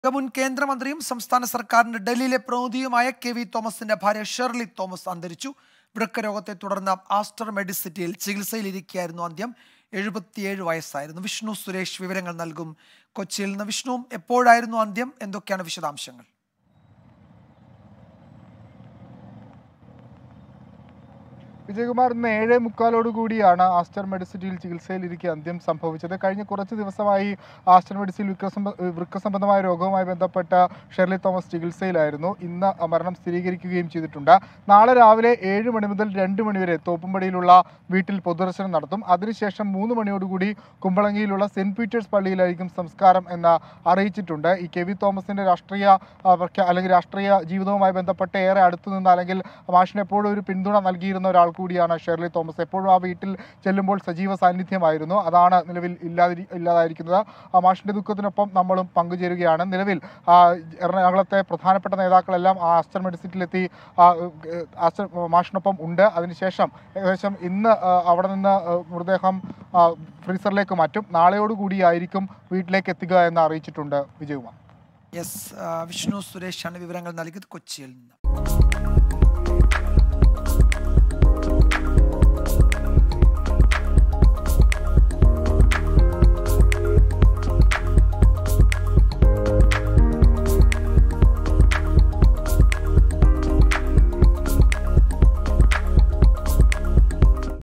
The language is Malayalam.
മുൻ കേന്ദ്രമന്ത്രിയും സംസ്ഥാന സർക്കാരിന്റെ ഡൽഹിയിലെ പ്രതിനിധിയുമായ കെ വി തോമസിന്റെ ഭാര്യ ഷെർലി തോമസ് അന്തരിച്ചു വൃക്കരോഗത്തെ തുടർന്ന് ആസ്റ്റർ മെഡിസിറ്റിയിൽ ചികിത്സയിലിരിക്കുകയായിരുന്നു അന്ത്യം എഴുപത്തിയേഴ് വയസ്സായിരുന്നു വിഷ്ണു സുരേഷ് വിവരങ്ങൾ നൽകും കൊച്ചിയിൽ നിന്ന് വിഷ്ണുവും എപ്പോഴായിരുന്നു അന്ത്യം എന്തൊക്കെയാണ് വിശദാംശങ്ങൾ വിജയകുമാർ ഇന്ന് ഏഴേ മുക്കാലോടുകൂടിയാണ് ആസ്റ്റർ മെഡിസിറ്റിയിൽ ചികിത്സയിലിരിക്കെ അന്ത്യം സംഭവിച്ചത് കഴിഞ്ഞ കുറച്ച് ദിവസമായി ആസ്റ്റർ മെഡിസിൽ വൃക്ക സംബന്ധമായ രോഗവുമായി ബന്ധപ്പെട്ട ഷെർലി തോമസ് ചികിത്സയിലായിരുന്നു ഇന്ന് മരണം സ്ഥിരീകരിക്കുകയും ചെയ്തിട്ടുണ്ട് നാളെ രാവിലെ ഏഴ് മണി മുതൽ രണ്ട് മണി വരെ തോപ്പുംപടിയിലുള്ള വീട്ടിൽ പൊതുദർശനം നടത്തും അതിനുശേഷം മൂന്ന് മണിയോടുകൂടി കുമ്പളങ്ങിയിലുള്ള സെന്റ് പീറ്റേഴ്സ് പള്ളിയിലായിരിക്കും സംസ്കാരം എന്ന് അറിയിച്ചിട്ടുണ്ട് ഈ കെ വി തോമസിന്റെ രാഷ്ട്രീയ ആ, പ്രഖ്യാ- അല്ലെങ്കിൽ രാഷ്ട്രീയ ജീവിതവുമായി ബന്ധപ്പെട്ട് ഏറെ അടുത്തു നിന്ന് അല്ലെങ്കിൽ മാഷിന് എപ്പോഴും ഒരു പിന്തുണ നൽകിയിരുന്ന ഒരാൾ കൂടിയാണ് ഷെർലി തോമസ് എപ്പോഴും ആ വീട്ടിൽ ചെല്ലുമ്പോൾ സജീവ സാന്നിധ്യമായിരുന്നു അതാണ് നിലവിൽ ഇല്ലാതിരി ഇല്ലാതായിരിക്കുന്നത് ആ മാഷിന്റെ ദുഃഖത്തിനൊപ്പം നമ്മളും പങ്കുചേരുകയാണ് നിലവിൽ ആ, എറണാകുളത്തെ പ്രധാനപ്പെട്ട നേതാക്കളെല്ലാം ആ ആസ്റ്റർ മെഡിസിറ്റിയിലെത്തി ആ, ഏഹ്, ആസ്റ്റർ മാഷിനൊപ്പം ഉണ്ട് അതിനുശേഷം ഏകദേശം ഇന്ന് ആ, അവിടെ നിന്ന് ആ, മൃതദേഹം ആ, ഫ്രീസറിലേക്ക് മാറ്റും നാളെയോടുകൂടിയായിരിക്കും വീട്ടിലേക്ക് എത്തുക എന്ന് അറിയിച്ചിട്ടുണ്ട് വിജയകുമാർ യെസ് വിഷ്ണു സുരേഷാണ് വിവരങ്ങൾ നൽകിയത് കൊച്ചിയിൽ നിന്ന്